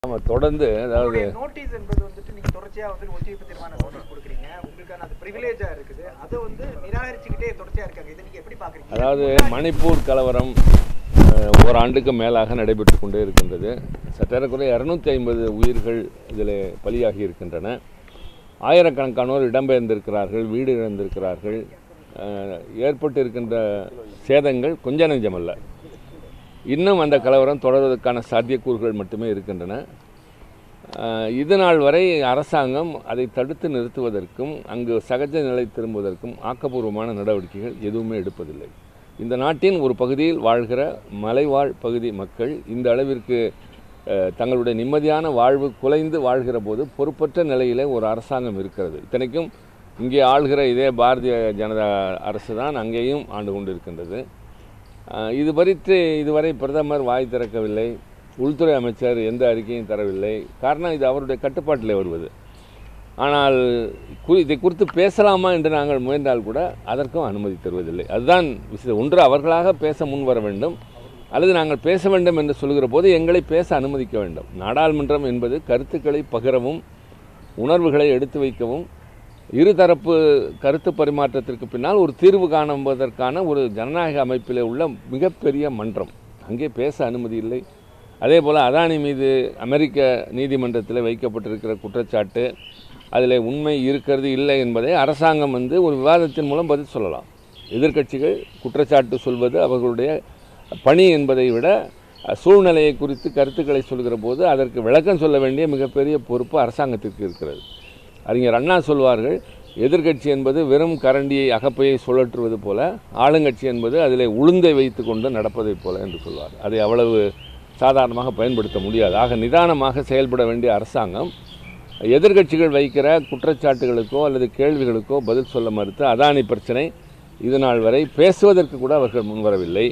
நம்ம தொடர்ந்து அதாவது உங்களுடைய நோட்டீஸ் என்பது வந்துட்டு நீங்க தொடர்ச்சியா வந்து ஒத்திவைப்பு தீர்மான நோட்டீஸ் கொடுக்குறீங்க உங்களுக்கான அது பிரிவிலேஜா இருக்குது அதை வந்து நிராகரிச்சுக்கிட்டே தொடர்ச்சியா இருக்காங்க இதை நீங்க எப்படி பாக்குறீங்க அதாவது மணிப்பூர் கலவரம் அஹ், ஓராண்டுக்கு மேலாக நடைபெற்று கொண்டே இருக்கின்றது சற்றேறக்குறைய இரநூத்தி ஐம்பது உயிர்கள் இதில் பலியாகி இருக்கின்றன ஆயிரக்கணக்கானோர் இடம்பெயர்ந்திருக்கிறார்கள் வீடு இழந்திருக்கிறார்கள் அஹ், ஏற்பட்டிருக்கின்ற சேதங்கள் கொஞ்ச நெஞ்சமல்ல இன்னும் அந்த கலவரம் தொடர்வதற்கான சாத்தியக்கூறுகள் மட்டுமே இருக்கின்றன அஹ், இது நாள் வரை அரசாங்கம் அதை தடுத்து நிறுத்துவதற்கும் அங்கு சகஜ நிலை திரும்புவதற்கும் ஆக்கப்பூர்வமான நடவடிக்கைகள் எதுவுமே எடுப்பதில்லை இந்த நாட்டின் ஒரு பகுதியில் வாழ்கிற மலைவாழ் பகுதி மக்கள் இந்த அளவிற்கு அஹ், தங்களுடைய நிம்மதியான வாழ்வு குலைந்து வாழ்கிற போது பொறுப்பற்ற நிலையிலே ஒரு அரசாங்கம் இருக்கிறது இத்தனைக்கும் இங்கே ஆள்கிற இதே பாரதிய ஜனதா அரசு தான் அங்கேயும் ஆண்டு கொண்டிருக்கின்றது அஹ், இது குறித்து இதுவரை பிரதமர் வாய் திறக்கவில்லை உள்துறை அமைச்சர் எந்த அறிக்கையும் தரவில்லை காரணம் இது அவருடைய கட்டுப்பாட்டில் வருவது ஆனால் குறி இதை குறித்து பேசலாமா என்று நாங்கள் முயன்றால் கூட அதற்கும் அனுமதி தருவதில்லை அதுதான் விஷயம் ஒன்று அவர்களாக பேச முன் வர வேண்டும் அல்லது நாங்கள் பேச வேண்டும் என்று சொல்கிற போது எங்களை பேச அனுமதிக்க வேண்டும் நாடாளுமன்றம் என்பது கருத்துக்களை பகிரவும் உணர்வுகளை எடுத்து வைக்கவும் இருதரப்பு கருத்து பரிமாற்றத்திற்கு பின்னால் ஒரு தீர்வு காணுவதற்கான ஒரு ஜனநாயக அமைப்பில் உள்ள மிகப்பெரிய மன்றம் அங்கே பேச அனுமதி இல்லை அதே போல் அதானி மீது அமெரிக்க நீதிமன்றத்தில் வைக்கப்பட்டிருக்கிற குற்றச்சாட்டு அதில் உண்மை இருக்கிறது இல்லை என்பதை அரசாங்கம் வந்து ஒரு விவாதத்தின் மூலம் பதில் சொல்லலாம் எதிர்க்கட்சிகள் குற்றச்சாட்டு சொல்வது அவர்களுடைய பணி என்பதை விட அஹ், சூழ்நிலையை குறித்து கருத்துக்களை சொல்கிற போது அதற்கு விளக்கம் சொல்ல வேண்டிய மிகப்பெரிய பொறுப்பு அரசாங்கத்திற்கு இருக்கிறது அறிஞர் அண்ணா சொல்வார்கள் எதிர்க்கட்சி என்பது வெறும் கரண்டியை அகப்பையை சுழற்றுவது போல ஆளுங்கட்சி என்பது அதிலே உளுந்தை வைத்து கொண்டு நடப்பதைப் போல என்று சொல்வார் அதை அவ்வளவு சாதாரணமாக பயன்படுத்த முடியாது ஆக நிதானமாக செயல்பட வேண்டிய அரசாங்கம் எதிர்க்கட்சிகள் வைக்கிற குற்றச்சாட்டுகளுக்கோ அல்லது கேள்விகளுக்கோ பதில் சொல்ல மறுத்து அதானி பிரச்சனை இது நாள் வரை பேசுவதற்கு கூட அவர்கள் முன்வரவில்லை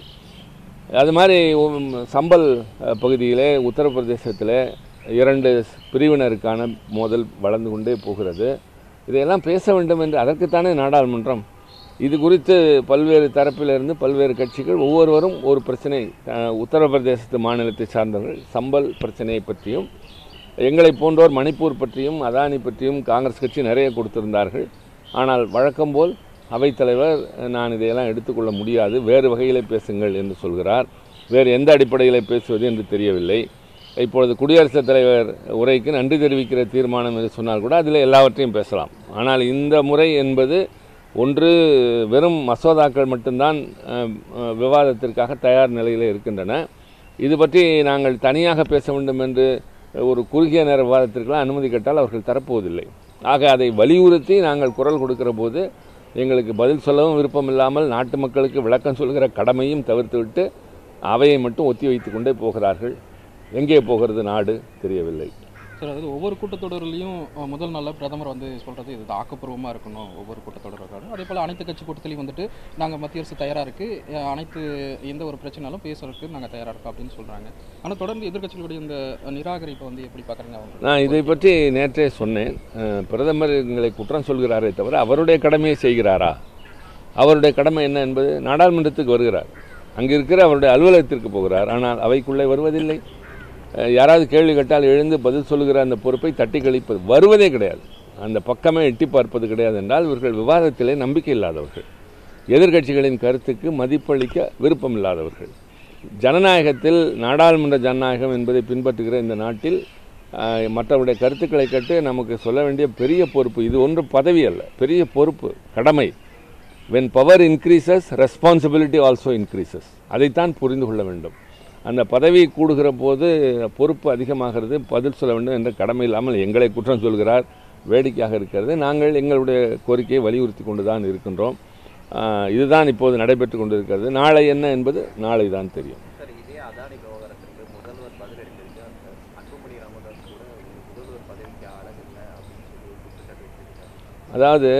அது மாதிரி உம், சம்பல் அஹ், பகுதியிலே உத்தரப்பிரதேசத்தில் இரண்டு பிரிவினருக்கான மோதல் வளர்ந்து கொண்டே போகிறது இதையெல்லாம் பேச வேண்டும் என்று அதற்குத்தானே நாடாளுமன்றம் இது குறித்து பல்வேறு தரப்பிலிருந்து பல்வேறு கட்சிகள் ஒவ்வொருவரும் ஒரு பிரச்சனை அஹ், உத்தரப்பிரதேசத்து மாநிலத்தை சார்ந்தவர்கள் சம்பல் பிரச்சனையை பற்றியும் எங்களை போன்றோர் மணிப்பூர் பற்றியும் அதானி பற்றியும் காங்கிரஸ் கட்சி நிறைய கொடுத்திருந்தார்கள் ஆனால் வழக்கம் போல் அவைத்தலைவர் நான் இதையெல்லாம் எடுத்துக்கொள்ள முடியாது வேறு வகையிலே பேசுங்கள் என்று சொல்கிறார் வேறு எந்த அடிப்படையில் பேசுவது என்று தெரியவில்லை இப்பொழுது குடியரசுத் தலைவர் உரைக்கு நன்றி தெரிவிக்கிற தீர்மானம் என்று சொன்னால் கூட அதில் எல்லாவற்றையும் பேசலாம் ஆனால் இந்த முறை என்பது ஒன்று வெறும் மசோதாக்கள் மட்டும்தான் அஹ், அஹ், விவாதத்திற்காக தயார் நிலையில் இருக்கின்றன இது பற்றி நாங்கள் தனியாக பேச வேண்டும் என்று ஒரு குறுகிய நேர விவாதத்திற்கெல்லாம் அனுமதி கேட்டால் அவர்கள் தரப்போவதில்லை ஆக அதை வலியுறுத்தி நாங்கள் குரல் கொடுக்கிற போது எங்களுக்கு பதில் சொல்லவும் விருப்பம் இல்லாமல் நாட்டு மக்களுக்கு விளக்கம் சொல்கிற கடமையும் தவிர்த்துவிட்டு அவையை மட்டும் ஒத்தி வைத்து கொண்டே போகிறார்கள் எங்கே போகிறது நாடு தெரியவில்லை சார் அதாவது ஒவ்வொரு கூட்டத்தொடர்லையும் அஹ், முதல் நாளில் பிரதமர் வந்து சொல்கிறது இது ஆக்கப்பூர்வமாக இருக்கணும் ஒவ்வொரு கூட்டத்தொடரும் அதே போல் அனைத்து கட்சி கூட்டத்திலையும் வந்துட்டு நாங்கள் மத்திய அரசு தயாராக இருக்குது அனைத்து எந்த ஒரு பிரச்சனாலும் பேசுறதுக்கு நாங்கள் தயாராக இருக்கோம் அப்படின்னு சொல்கிறாங்க ஆனால் தொடர்ந்து எதிர்க்கட்சிகளுடைய இந்த நிராகரிப்பை வந்து எப்படி பார்க்குறீங்க அவங்க நான் இதை பற்றி நேற்றே சொன்னேன் அஹ், பிரதமர் எங்களை குற்றம் சொல்கிறாரே தவிர அவருடைய கடமையை செய்கிறாரா அவருடைய கடமை என்ன என்பது நாடாளுமன்றத்துக்கு வருகிறார் அங்கே இருக்கிற அவருடைய அலுவலகத்திற்கு போகிறார் ஆனால் அவைக்குள்ளே வருவதில்லை அஹ், யாராவது கேள்வி கேட்டால் எழுந்து பதில் சொல்லுகிற அந்த பொறுப்பை தட்டி கழிப்பது வருவதே கிடையாது அந்த பக்கமே எட்டி பார்ப்பது கிடையாது என்றால் இவர்கள் விவாதத்திலே நம்பிக்கை இல்லாதவர்கள் எதிர்க்கட்சிகளின் கருத்துக்கு மதிப்பளிக்க விருப்பம் இல்லாதவர்கள் ஜனநாயகத்தில் நாடாளுமன்ற ஜனநாயகம் என்பதை பின்பற்றுகிற இந்த நாட்டில் ஆஹ், மற்றவருடைய கருத்துக்களை கேட்டு நமக்கு சொல்ல வேண்டிய பெரிய பொறுப்பு இது ஒன்று பதவி அல்ல பெரிய பொறுப்பு கடமை when power increases responsibility also increases அதைத்தான் புரிந்து கொள்ள வேண்டும் அந்த பதவி கூடுகிற போது பொறுப்பு அதிகமாகிறது பதில் சொல்ல வேண்டும் என்ற கடமை இல்லாமல் எங்களை குற்றம் சொல்கிறார் வேடிக்கையாக இருக்கிறது நாங்கள் எங்களுடைய கோரிக்கையை வலியுறுத்தி கொண்டு தான் இருக்கின்றோம் ஆஹ், இதுதான் இப்போது நடைபெற்று கொண்டிருக்கிறது நாளை என்ன என்பது நாளை தான் தெரியும் சார் இதே அதானி விவகாரத்திற்கு முதல்வர் பதிலளித்திருக்கார் அன்புமணி ராமதாஸ் கூட முதல்வர் பதவிக்கு அழகில்லை அப்படின்னு சொல்லி ஒரு குற்றச்சாட்டு வச்சிருக்காரு அதாவது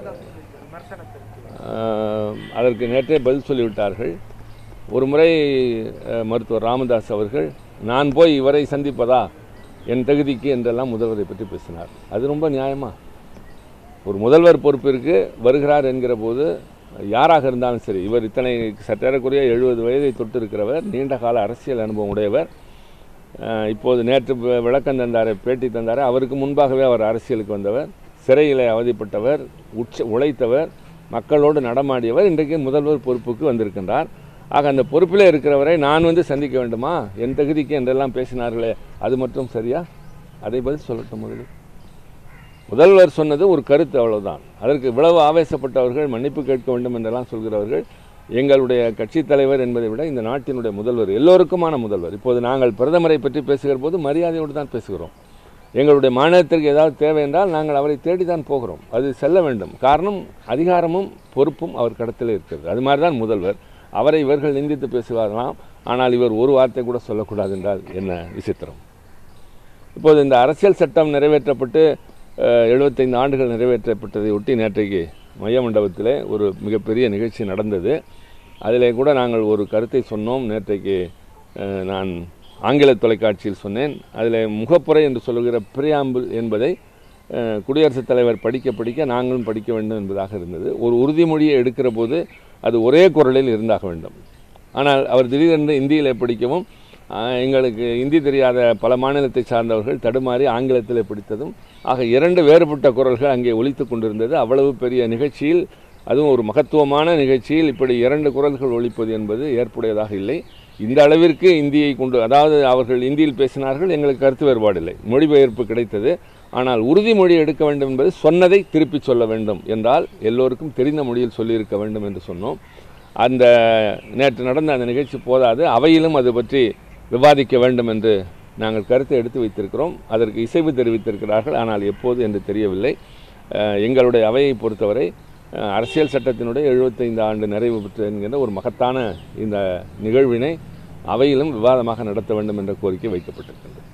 விமர்சனத்திற்கு ஆஹ், அதற்கு நேற்றே பதில் சொல்லிவிட்டார்கள் ஒரு முறை அஹ், மருத்துவர் ராமதாஸ் அவர்கள் நான் போய் இவரை சந்திப்பதா என் தகுதிக்கு என்றெல்லாம் முதல்வரை பற்றி பேசினார் அது ரொம்ப நியாயமா ஒரு முதல்வர் பொறுப்பிற்கு வருகிறார் என்கிற போது யாராக இருந்தாலும் சரி இவர் இத்தனை சற்றேறக்குறைய எழுபது வயதை தொட்டு இருக்கிறவர் நீண்ட கால அரசியல் அனுபவம் உடையவர் அஹ், இப்போது நேற்று வி- விளக்கம் தந்தார் பேட்டி தந்தார் அவருக்கு முன்பாகவே அவர் அரசியலுக்கு வந்தவர் சிறையில் அவதிப்பட்டவர் உச்ச உழைத்தவர் மக்களோடு நடமாடியவர் இன்றைக்கு முதல்வர் பொறுப்புக்கு வந்திருக்கின்றார் ஆக அந்த பொறுப்பில் இருக்கிறவரை நான் வந்து சந்திக்க வேண்டுமா என் தகுதிக்கு என்றெல்லாம் பேசினார்களே அது மட்டும் சரியா அதை பதில் சொல்லட்டும் முதலில் முதல்வர் சொன்னது ஒரு கருத்து அவ்வளவுதான் அதற்கு இவ்வளவு ஆவேசப்பட்டவர்கள் மன்னிப்பு கேட்க வேண்டும் என்றெல்லாம் சொல்கிறவர்கள் எங்களுடைய கட்சித் தலைவர் என்பதை விட இந்த நாட்டினுடைய முதல்வர் எல்லோருக்குமான முதல்வர் இப்போது நாங்கள் பிரதமரை பற்றி பேசுகிற போது மரியாதையோடு தான் பேசுகிறோம் எங்களுடைய மாநிலத்திற்கு ஏதாவது தேவை என்றால் நாங்கள் அவரை தேடி தான் போகிறோம் அது செல்ல வேண்டும் காரணம் அதிகாரமும் பொறுப்பும் அவர் கடத்தில் இருக்கிறது அது மாதிரி தான் முதல்வர் அவரை இவர்கள் நிந்தித்து பேசுவார்களாம் ஆனால் இவர் ஒரு வார்த்தை கூட சொல்லக்கூடாது என்றால் என்ன விசித்திரம் இப்போது இந்த அரசியல் சட்டம் நிறைவேற்றப்பட்டு அஹ், 75 ஆண்டுகள் நிறைவேற்றப்பட்டதை ஒட்டி நேற்றைக்கு மைய மண்டபத்திலே ஒரு மிகப்பெரிய நிகழ்ச்சி நடந்தது அதிலே கூட நாங்கள் ஒரு கருத்தை சொன்னோம் நேற்றைக்கு அஹ், நான் ஆங்கில தொலைக்காட்சியில் சொன்னேன் அதில் முகப்புரை என்று சொல்லுகிற பிரியாம்பிள் என்பதை அஹ், குடியரசுத் தலைவர் படிக்க படிக்க நாங்களும் படிக்க வேண்டும் என்பதாக இருந்தது ஒரு உறுதிமொழியை எடுக்கிற போது அது ஒரே குரலில் இருந்தாக வேண்டும் ஆனால் அவர் திடீரென்று இந்தியிலே படிக்கவும் ஆஹ், எங்களுக்கு இந்தி தெரியாத பல மாநிலத்தை சார்ந்தவர்கள் தடுமாறி ஆங்கிலத்திலே படித்ததும் ஆக இரண்டு வேறுபட்ட குரல்கள் அங்கே ஒலித்து கொண்டிருந்தது அவ்வளவு பெரிய நிகழ்ச்சியில் அதுவும் ஒரு மகத்துவமான நிகழ்ச்சியில் இப்படி இரண்டு குரல்கள் ஒலிப்பது என்பது ஏற்புடையதாக இல்லை இந்த அளவிற்கு இந்தியை கொண்டு அதாவது அவர்கள் இந்தியில் பேசினார்கள் எங்களுக்கு கருத்து வேறுபாடு இல்லை மொழிபெயர்ப்பு கிடைத்தது ஆனால் உறுதிமொழி எடுக்க வேண்டும் என்பது சொன்னதை திருப்பிச் சொல்ல வேண்டும் என்றால் எல்லோருக்கும் தெரிந்த மொழியில் சொல்லியிருக்க வேண்டும் என்று சொன்னோம் அந்த நேற்று நடந்த அந்த நிகழ்ச்சி போதாது அவையிலும் அது பற்றி விவாதிக்க வேண்டும் என்று நாங்கள் கருத்தை எடுத்து வைத்திருக்கிறோம் அதற்கு இசைவு தெரிவித்திருக்கிறார்கள் ஆனால் எப்போது என்று தெரியவில்லை அஹ், எங்களுடைய அவையை பொறுத்தவரை அஹ், அரசியல் சட்டத்தினுடைய 75 ஆண்டு நிறைவு பெற்று என்கின்ற ஒரு மகத்தான இந்த நிகழ்வினை அவையிலும் விவாதமாக நடத்த வேண்டும் என்ற கோரிக்கை வைக்கப்பட்டிருக்கின்றது